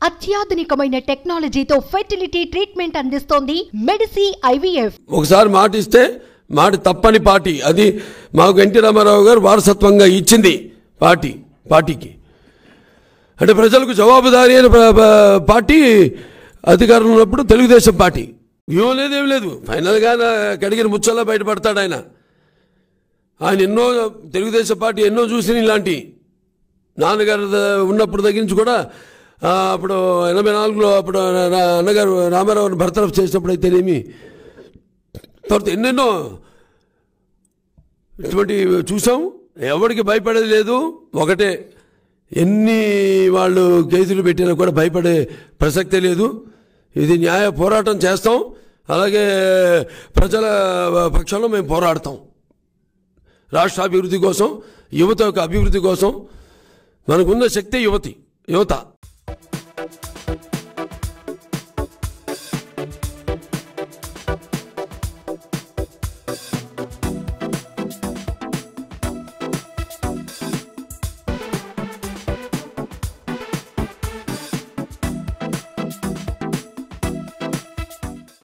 అత్యాధునికమైన టెక్నాలజీతో fertility treatment అందిస్తోంది Medici IVF ఒకసారి మాట ఇస్తే మాట తప్పని పార్టీ అది మాకు ఎన్టీ రామారావు గారు వారసత్వంగా ఇచ్చింది పార్టీ పార్టీకి అంటే ప్రజలకు జవాబుదారీ అయిన ప్ర- ప్ర- పార్టీ అధికారంలో ఉన్నప్పుడు తెలుగుదేశం పార్టీ వ్యూహం లేదేం లేదు ఫైనల్గా నా కడిగిన ముచ్చల్లా బయటపడతాడు ఆయన ఆయన ఎన్నో తెలుగుదేశం పార్టీ ఎన్నో చూసిన ఇలాంటి నాన్నగారు ద- ఉన్నప్పుడు దగ్గర నుంచి కూడా ఆ, అప్పుడు ఎనభై నాలుగులో అప్పుడు నా- నా అన్నగారు రామారావుని భర్తరఫ్ చేసినప్పుడు అయితేనేమి తర్వాత ఎన్నెన్నో ఇటువంటి చూసాం ఎవరికి భయపడేది లేదు ఒకటే ఎన్ని వాళ్ళు కేసులు పెట్టినా కూడా భయపడే ప్రసక్తే లేదు ఇది న్యాయ పోరాటం చేస్తాం అలాగే ప్రజల పక్షంలో మేము పోరాడతాం రాష్ట్ర అభివృద్ధి కోసం యువత యొక్క అభివృద్ధి కోసం మనకున్న శక్తి యువతి యువత